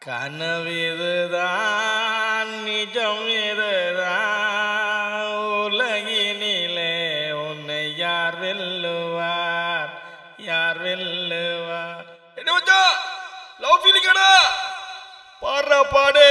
கனவிதுதான் நிஜம் இதுதான் உலகினிலே உன்னை யார் வெல்லுவார் யார் வெல்லுவார் என்ன மச்சான் லவ் ஃபீலிங்கடா பாடுற பாடு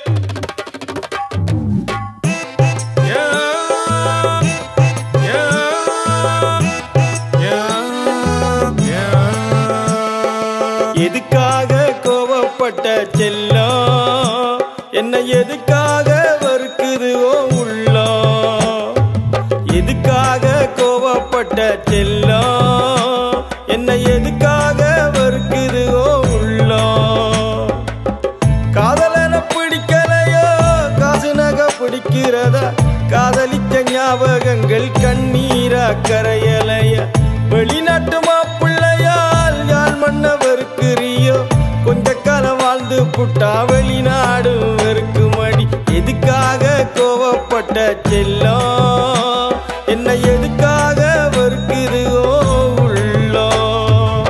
எதுக்காக கோவப்பட்ட செல்லம் என்ன எதுக்காக வறுக்குது ஓ உள்ளம் எதுக்காக கோவப்பட்ட செல்லம் என்ன எதுக்காக வறுக்குது ஓ உள்ளம் காதலன பிடிக்கலையோ காசு நகை பிடிக்கிறதா காதலிச்ச ஞாபகங்கள் கண்ணீரா கரையலைய வெளிநாட்டு மாப்பிள்ளையால் யாழ் மண்ண வெறுக்கிறியோ கொஞ்ச காலம் வாழ்ந்து புட்டா வெளிநாடு வெறுக்குமடி எதுக்காக கோவப்பட்ட செல்லம் என்ன எதுக்காக வெறுக்குது ஓ உள்ளம்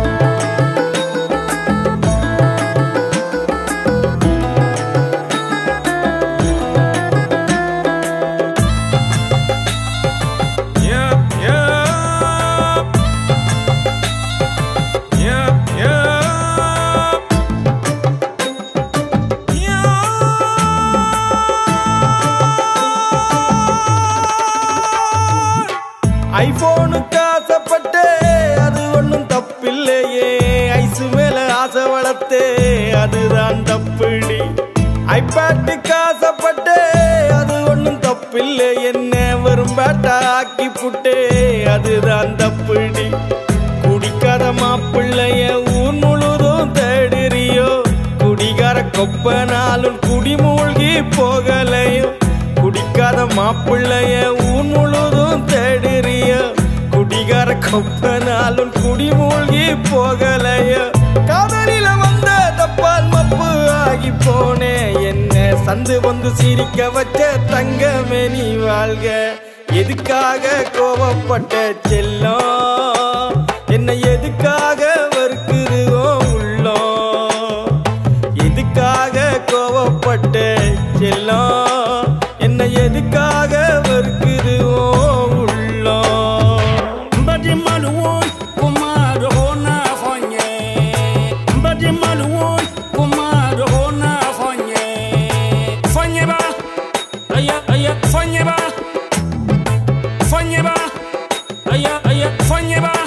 ஐபோனுக்கு ஆசைப்பட்டே அது ஒன்றும் தப்பில்லையே ஐசு மேல ஆசை வளர்த்தே அதுதான் தப்பிடி ஐபேட்டுக்கு ஆசைப்பட்டே அது ஒன்றும் தப்பில்லை என்ன வெறும் பேட்டா ஆக்கி புட்டே அதுதான் தப்பிடி குடிக்காத மாப்பிள்ளைய ஊர் முழுதும் தேடுறியோ குடிகார கொப்பனாலும் குடிமூழ்கி போகலையோ குடிக்காத மாப்பிள்ளைய ஊர் முழுதும் தேடுறிய குடிகார கொப்பனாலும் குடிமூழ்கி போகலைய காதலில வந்த தப்பால் மப்பு ஆகி போனே என்ன சந்து வந்து சிரிக்க வச்ச தங்கமே நீ வாழ்க எதுக்காக கோவப்பட்ட செல்லம் என்ன எதுக்காக வறுக்குது ஓ உள்ளம் எதுக்காக கோவப்பட்ட செல்லம் என்ன எதுக்காக வறுக்குது ஓ உள்ளம் Mbadi maluwoy kumado hona fonye Mbadi maluwoy kumado hona fonye Fonye ba Aya aya fonye ba Fonye ba Aya aya fonye ba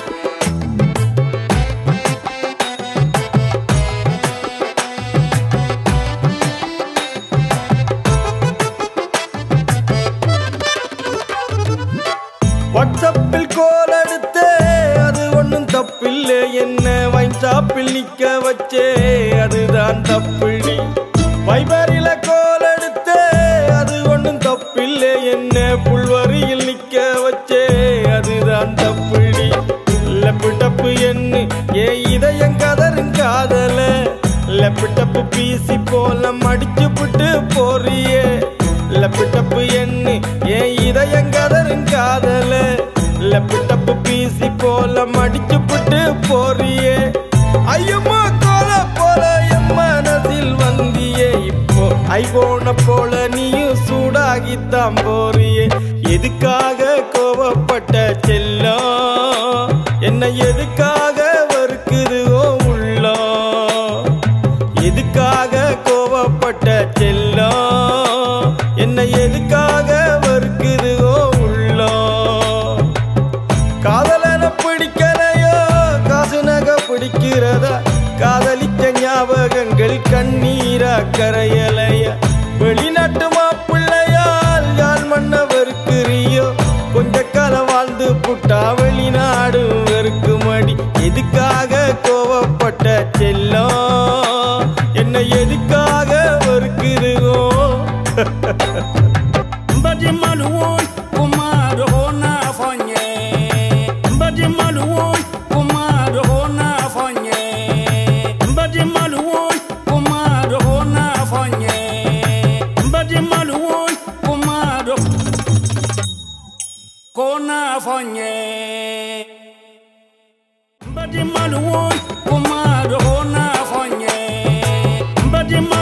வாட்ஸ்அப்பில் கோல் எடுத்தே அது ஒன்றும் தப்பில்லை என்ன வைன் ஷாப்பில் நிக்க வச்சே அதுதான் தப்பிடி வைபரில கோல் எடுத்தே அது ஒன்றும் தப்பில்லை என்ன புல்வரியில் நிக்க வச்சே அதுதான் தப்பிடி லப்பு டப்பு என்ன ஏ இதயம் கதரும் காதல லப்பு டப்பு பீசி போல மடிச்சு புட்டு போறியே லப்பு டப்பு என்ன ஏன் இதயம் கதரும் காதல லப்பு டப்பு பீசி போல மடிச்சு புட்டு போறியே ஐயம்மா கோல போல என் மனதில் வந்தியே இப்போ ஐபோன போல நீயும் சூடாகித்தான் போறியே எதுக்காக கோவப்பட்ட செல்லம் என்ன எதுக்காக வறுக்குது ஓ உள்ளம் எதுக்காக கோவப்பட்ட செல்லம் என்ன எதுக்காக வறுக்குது ஓ உள்ளம் காதலன பிடிக்கலையோ காசு நகை பிடிக்கிறதா காதலிச்ச ஞாபகங்கள் கண்ணீரா கரையலைய வெளிநாட்டு மாப்பிள்ளையால் யாழ் மண்ண வெறுக்கிறியோ கொஞ்ச காலம் வாழ்ந்து புட்டா வெளிநாடு வெறுக்குமடி எதுக்காக கோவப்பட்ட செல்லம் என்ன எதுக்காக வெறுக்குதுகோ Mbadi maluwoy kumado hona fonye Mbadi maluwoy kumado hona fonye Mbadi maluwoy kumado hona fonye Mbadi maluwoy kumado kona fonye Mbadi maluwoy kumado hona fonye mbadi